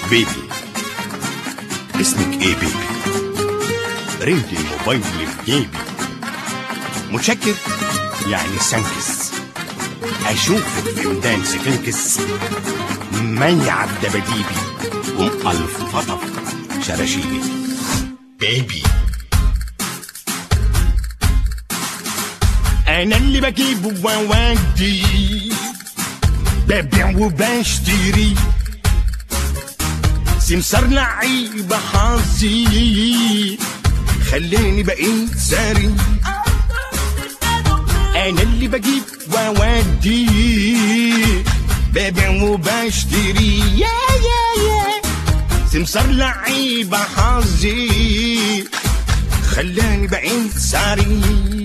بيبي اسمك ايه بيبي رنج الموبايل في جيبي متشكر يعني سنكس اشوفك في ميدان سفنكس ميع الدباديبي قم الف فطف شراشيبي بيبي انا اللي بجيب وودي ببيع وبشتري سمسار لعيب حظي خليني بقيت ساري انا اللي بجيب وودي ببيع وبشتري يا يا يا سمسار لعيب حظي خلاني بقيت ساري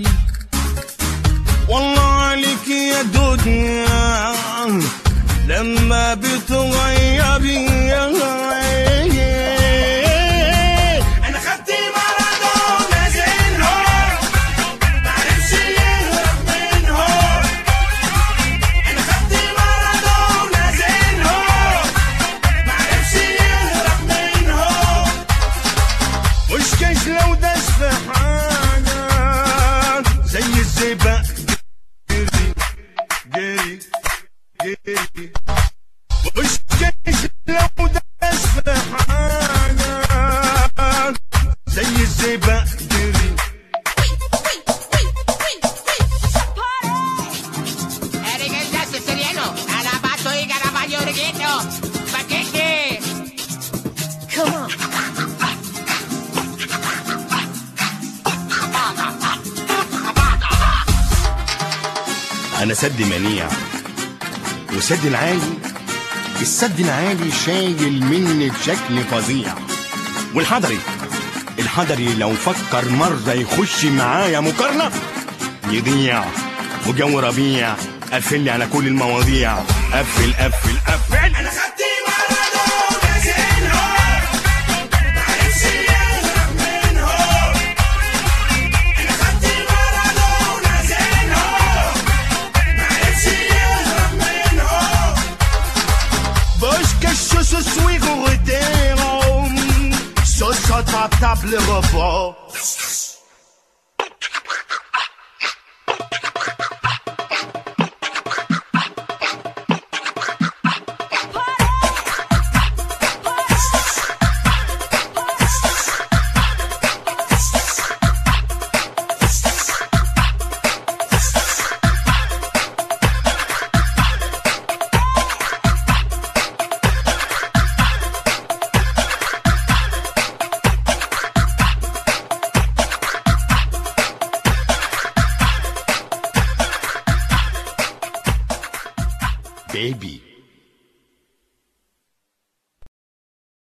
والله عليك يا دنيا لما بتغيبي انا خدت مارادونا زينهم معرفش يهرب منهم انا خدت مارادونا زينهم معرفش يهرب منهم مش كاش لو داس في حاجه زي الزبق جري جري جري مش كاش لو داس في حاجه زي الزبق جري Eric el jazz siciliano, alabato y garabaño orgueño, paquete. Come on. انا سد منيع وسد العالي السد العالي شايل مني بشكل فظيع والحضري الحضري لو فكر مرة يخش معايا مقارنة يضيع وجو ربيع قفل لي على كل المواضيع قفل قفل قفل انا خدت مارادونا زينهم معرفش يهرب منهم انا خدت مارادونا زينهم معرفش يهرب منهم Boche que je se suis redérom Ce soit ta table repos Baby